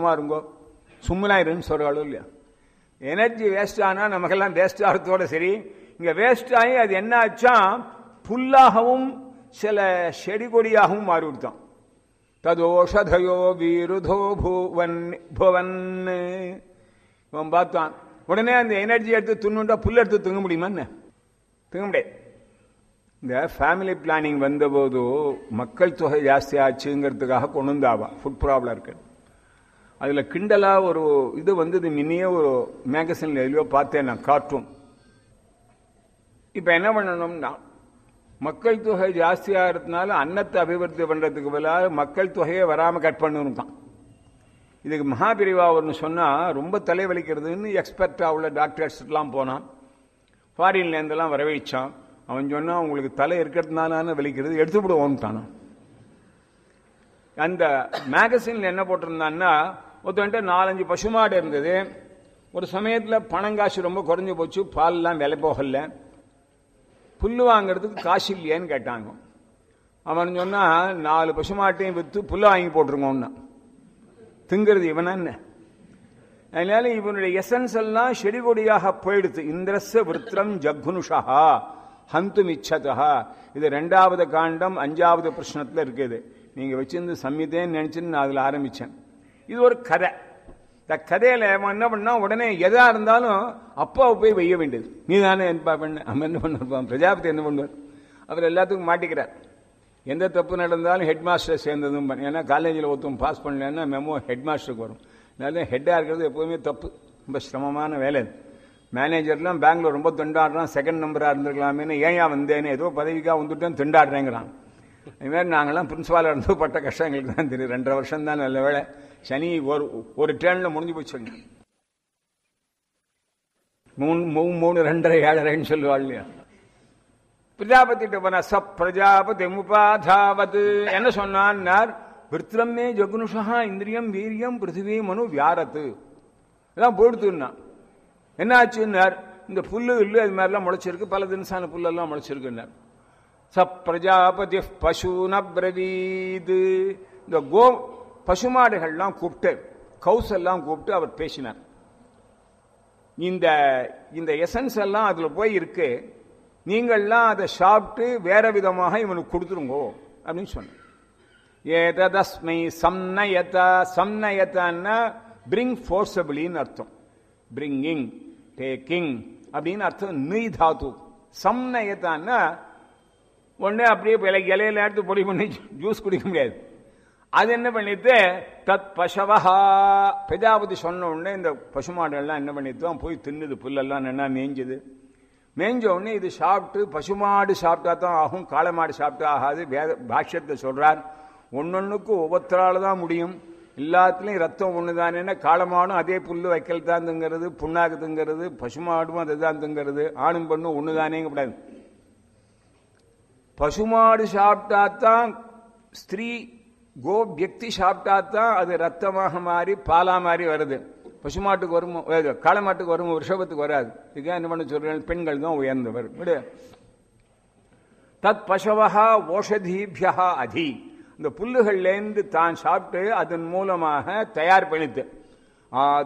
சும்மா இருங்கோ சும்மா இருன்னு சொல்கிறாளோ இல்லையா எனர்ஜி வேஸ்ட் ஆனால் நமக்கெல்லாம் வேஸ்ட் ஆகிறதோட சரி இங்கே வேஸ்ட் ஆகி அது என்ன ஆச்சா புல்லாகவும் சில செடி கொடியாகவும் மாறி விடுத்தான் ததோஷதயோ வீருதோ பூவன் புவன் இவன் பார்த்தான் உடனே அந்த எனர்ஜி எடுத்து துண்ணுண்டா புல் எடுத்து தூங்க முடியுமா என்ன தூங்க முடியாது இந்த ஃபேமிலி பிளானிங் வந்தபோது மக்கள் தொகை ஜாஸ்தி ஆச்சுங்கிறதுக்காக கொண்டு வந்தாவா ஃபுட் ப்ராப்ளம் இருக்கு அதில் கிண்டலாக ஒரு இது வந்தது முன்னையே ஒரு மேகசினில் எதுலையோ பார்த்தேன் நான் கார்ட்டூன் இப்போ என்ன பண்ணணும்னா மக்கள் தொகை ஜாஸ்தியாகிறதுனால அன்னத்தை அபிவிருத்தி பண்ணுறதுக்கு பதிலாக மக்கள் தொகையை வராமல் கட் பண்ணணும் தான் இதுக்கு மகாபிரிவா ஒன்று சொன்னால் ரொம்ப தலைவலிக்கிறதுன்னு எக்ஸ்பர்ட்டாக உள்ள டாக்டர்ஸ்லாம் போனான் ஃபாரின்லேருந்தெல்லாம் வரவழைச்சான் அவன் சொன்னால் உங்களுக்கு தலை இருக்கிறதுனால வலிக்கிறது எடுத்து விடுவோன்ட்டானா அந்த மேகசினில் என்ன போட்டிருந்தான்னா ஒருத்தன்ட்ட நாலஞ்சு பசுமாடு இருந்தது ஒரு சமயத்தில் பணங்காசு ரொம்ப குறைஞ்சி போச்சு பால்லாம் விலை போகல புல் வாங்கிறதுக்கு காசு இல்லையேன்னு கேட்டாங்க அவன் சொன்னால் நாலு பசுமாட்டையும் விற்று புல்லை வாங்கி போட்டிருங்கோன்னா திங்கிறது இவனா என்ன அதனால இவனுடைய எசன்ஸ் எல்லாம் செடி கொடியாக போயிடுது இந்திரச விருத்திரம் ஜக்குனுஷா ஹந்து மிச்சதா இது ரெண்டாவது காண்டம் அஞ்சாவது பிரச்சனத்தில் இருக்குது நீங்கள் வச்சிருந்து சம்மிதேன்னு நினச்சின்னு நான் அதில் ஆரம்பித்தேன் இது ஒரு கதை இந்த கதையில் அவன் என்ன பண்ணா உடனே எதா இருந்தாலும் அப்பாவை போய் வைய வேண்டியது நீ தானே என்பா பண்ண அவன் என்ன பண்ணுவான் பிரஜாபதி என்ன பண்ணுவார் அவர் எல்லாத்துக்கும் மாட்டிக்கிறார் எந்த தப்பு நடந்தாலும் ஹெட் மாஸ்டர் சேர்ந்ததும் பண்ண ஏன்னா காலேஜில் ஒருத்தவங்க பாஸ் பண்ணலன்னா மெமோ ஹெட் மாஸ்டருக்கு வரும் அதனால ஹெட்டாக இருக்கிறது எப்போவுமே தப்பு ரொம்ப சிரமமான வேலை அது மேனேஜர்லாம் பெங்களூர் ரொம்ப திண்டாடுறான் செகண்ட் நம்பராக இருந்திருக்கலாமேன்னு ஏன் வந்தேன்னு ஏதோ பதவிக்காக வந்துட்டேன் திண்டாடுறேங்கிறான் இதுமாதிரி நாங்கள்லாம் பிரின்ஸிபாலாக இருந்து பட்ட கஷ்டம் எங்களுக்கு தான் தெரியும் ரெண்டரை வருஷம் தான் நல்ல வேலை சனி ஒரு ஒரு டேர்னில் முடிஞ்சு போச்சுங்க மூணு மூணு மூணு ரெண்டரை ஏழரைன்னு சொல்லுவாள் இல்லையா பிரஜாபதிட்ட போன ச பிரஜாபதி முபாதாவத் என்ன சொன்னார் விருத்திரமே ஜகுனுஷா இந்திரியம் வீரியம் பிருத்திவி மனு வியாரத்து எல்லாம் போயிடுத்துன்னா என்ன ஆச்சுன்னார் இந்த புல்லு இல்லு அது மாதிரிலாம் முளைச்சிருக்கு பல தினசான புல்லெல்லாம் முளைச்சிருக்குன்னார் ச பிரஜாபதி பசுன பிரவீது இந்த கோ பசுமாடுகள்லாம் கூப்பிட்டு கவுஸ் எல்லாம் கூப்பிட்டு அவர் பேசினார் இந்த இந்த எசன்ஸ் எல்லாம் அதுல போய் இருக்கு நீங்கள்லாம் அதை சாப்பிட்டு வேற விதமாக இவனுக்கு கொடுத்துருங்கோ அப்படின்னு சொன்னார் ஏதஸ்மை சம்னயத சம்னயத்தன்னா பிரிங் ஃபோர்ஸபிளின்னு அர்த்தம் பிரிங்கிங் டேக்கிங் அப்படின்னு அர்த்தம் நீ தாத்து சம்னயத்தான்னா ஒன்று அப்படியே இலை இலையில எடுத்து பொடி பண்ணி ஜூஸ் குடிக்க முடியாது அது என்ன பண்ணிட்டு தத் பசவஹா பிரஜாபதி சொன்ன உடனே இந்த பசுமாடெல்லாம் என்ன பண்ணிட்டு போய் தின்னுது புல்லெல்லாம் என்ன மேய்ஞ்சுது மேய்ஞ்ச உடனே இது சாப்பிட்டு பசுமாடு சாப்பிட்டா தான் ஆகும் காளை சாப்பிட்டா ஆகாது வேத பாஷ்யத்தை சொல்றார் ஒன்னொன்னுக்கு ஒவ்வொருத்தரால தான் முடியும் எல்லாத்துலேயும் ரத்தம் ஒன்று தானேன்னா காளமாடும் அதே புல்லு வைக்கல் தான் திங்கிறது புண்ணாக்கு திங்கிறது பசுமாடும் அதுதான் திங்கிறது ஆணும் பெண்ணும் ஒன்று தானே கூடாது பசுமாடு சாப்பிட்டா தான் ஸ்திரீ கோ வியக்தி சாப்பிட்டா தான் அது ரத்தமாக மாறி பாலா மாறி வருது பசுமாட்டுக்கு வரும் காளை மாட்டுக்கு வரும் ரிஷபத்துக்கு வராது இதுக்காக என்ன பண்ண சொல்றேன் பெண்கள் தான் உயர்ந்தவர் விடு தத் பசவா ஓஷதீபியா அதி இந்த புல்லுகள்லேருந்து தான் சாப்பிட்டு அதன் மூலமாக தயார் பண்ணித்து